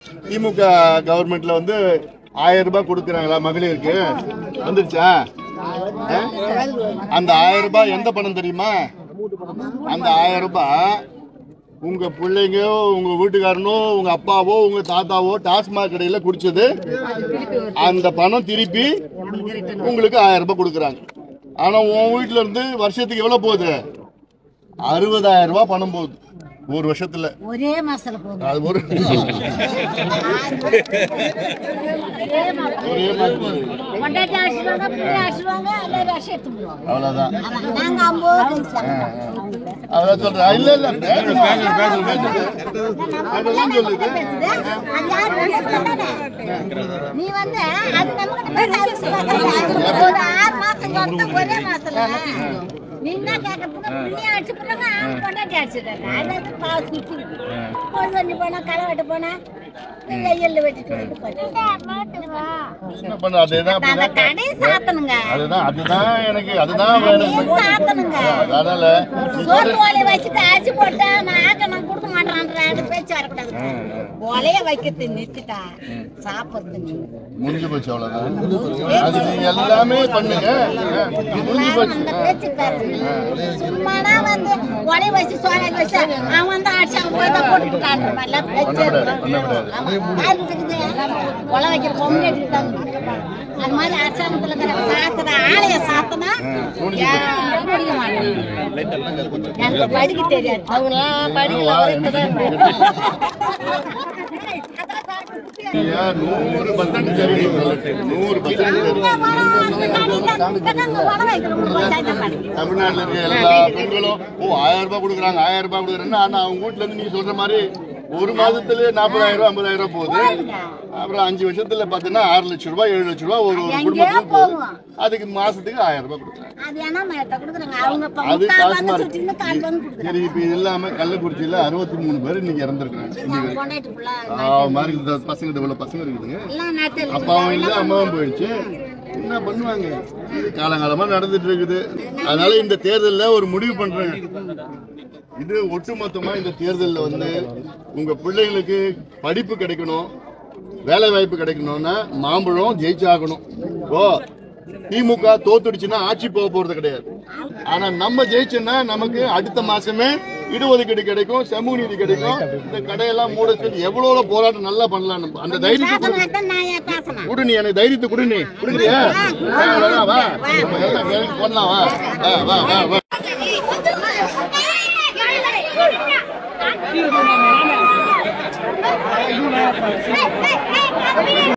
திமுக கவர்மெண்ட்ல வந்து ஆயிரம் ரூபாய் கொடுக்குறாங்களா மகளிருக்கு வந்துருச்சா ஆ? அந்த ஆயிரம் ரூபாய் எந்த பணம் தெரியுமா அந்த ஆயிரம் ரூபாய் உங்க பிள்ளைங்கோ உங்க வீட்டுக்காரனோ உங்க அப்பாவோ உங்க தாத்தாவோ டாஸ்மாக் கடையில குடிச்சது அந்த பணம் திருப்பி உங்களுக்கு ஆயிரம் ரூபாய் கொடுக்குறாங்க ஆனா உன் வீட்டுல இருந்து வருஷத்துக்கு எவ்வளவு போகுது அறுபதாயிரம் ரூபாய் பணம் போகுது ஒரு வருஷத்துல ஒரே மாசத்துல போகும் அது ஒரு ஒரே மாசத்துல கொண்டாட்டி அடிச்சிருவாங்க பிள்ளை அடிச்சிருவாங்க எல்லாரும் அடிச்சு எடுத்து போடுவாங்க அவ்வளவுதான் நாங்க ஐம்பது பைசா அதான் சொல்றேன் இல்ல இல்ல பேசணும், பேசணும், பேசணும். அதுதான் சொல்லுது நீ வந்து அது நம்ம ஒரு ஆறு மாசம் வந்து ஒரே மாசத்துல நீ என்ன கேட்கறதுக்கு பிள்ளைய அடிச்சு போடுறாங்க கொண்டாட்டி அடிச்சிடுறாங்க அது வந்து பாவம் நிக்குது. பொண்ணு வந்து போனா களை வெட்ட போனா வெயில்ல வெட்டிட்டு வந்து போயிட்டு. என்ன பண்ண அதேதான் அந்த அப்படிதான் கடையை சாத்தணுங்க அதுதான் அதுதான் எனக்கு அதுதான் வேணும் கடையை சாத்தணுங்க அதனால நீ சோறு ஓலைய வச்சுட்டு அரிசி போட்டா நான் ஆக்க நான் கொடுக்க மாட்டேன்ற பேச்சு வரக்கூடாது ஓலைய வைக்கிறது நிறுத்திட்டா சாப்பிடுறது நீ முடிஞ்சு போச்சு அவ்வளவுதான் அது நீங்க எல்லாமே பண்ணுங்க முடிஞ்சு போச்சு அந்த பேச்சு பேசுறீங்க சும்மானா வந்து ஒலைய வச்சு சோலை வச்சு அவன் வந்து அடிச்சு அவன் போய் தான் போட்டுக்கிட்டான் மாதிரிலாம் பேச்சு பண்ணக்கூடாது, பண்ணக்கூடாது. ஆமா. யாருக்கு இருக்குது? ஒலை வைக்கிற பொம்மை எடுத்துட்டாங்க அது மாதிரி அரசாங்கத்துல இருக்கிற சாத்திர ஆலய சாத்தனா யாரும் முடிய மாட்டாங்க எனக்கு படிக்க தெரியாது அவங்களாம் ஐயா, நூறு பர்சன்ட் சரி நீ சொல்றது. நூறு பர்சன்ட் சரி தமிழ்நாட்டுல இருக்க எல்லா பெண்களும் ஓ ஆயிரம் ரூபாய் கொடுக்குறாங்க ஆயிரம் ரூபாய் கொடுக்குறேன்னு ஆனா அவங்க வீட்ல இருந்து நீ சொல்ற மாதிரி ஒரு மாதத்துல நாற்பதாயிரம் ரூபாய் ஐம்பதாயிரம் ரூபாய் போகுது அப்புறம் அஞ்சு வருஷத்துல பாத்தீங்கன்னா ஆறு லட்சம் ரூபாய் ஏழு லட்சம் ரூபாய் ஒரு ஒரு குடும்பத்துக்கு போகுது அதுக்கு மாசத்துக்கு ஆயிரம் ரூபாய் கொடுக்குறாங்க அது ஏன்னா மயத்தை கொடுக்குறாங்க அவங்க இப்ப அது முக்கால் காசு வந்து மாதிரி. சுத்தின்னு கால் வந்து கொடுக்குறாங்க சரி இப்ப இது இல்லாம கள்ளக்குறிச்சியில அறுபத்தி மூணு பேர் இன்னைக்கு இறந்துருக்காங்க அவங்க கொண்டாட்டு ஃபுல்லா மாதிரி இந்த பசங்க இவ்வளவு பசங்க இருக்குதுங்க எல்லாம் நாட்டில் அப்பாவும் இல்லை அம்மாவும் போயிடுச்சு என்ன பண்ணுவாங்க இது காலங்காலமா நடந்துட்டு இருக்குது அதனால இந்த தேர்தல்ல ஒரு முடிவு பண்றேங்க இது ஒட்டுமொத்தமா இந்த தேர்தல்ல வந்து உங்க பிள்ளைங்களுக்கு படிப்பு கிடைக்கணும் வேலை வாய்ப்பு கிடைக்கணும்னா மாம்பழம் ஜெயிச்சாகணும் ஓ திமுக தோத்துடுச்சுன்னா ஆட்சி போக போறது கிடையாது ஆனா நம்ம ஜெயிச்சோம்னா நமக்கு அடுத்த மாசமே இடஒதுக்கீடு கிடைக்கும் சமூக நீதி கிடைக்கும் இந்த கடையெல்லாம் மூட சொல்லி எவ்வளவு போராட்டம் நல்லா பண்ணலாம் நம்ம. அந்த தைரியத்தை கொடு. பேசணும் நான் ஏன் பேசணும் குடு நீ எனக்கு தைரியத்தை குடு நீ குடுக்குறியா வா, வா, வா. நம்ம எல்லாம் வேலைக்கு போடலாம் வா வா வா வா வா ஏய், ஏய்,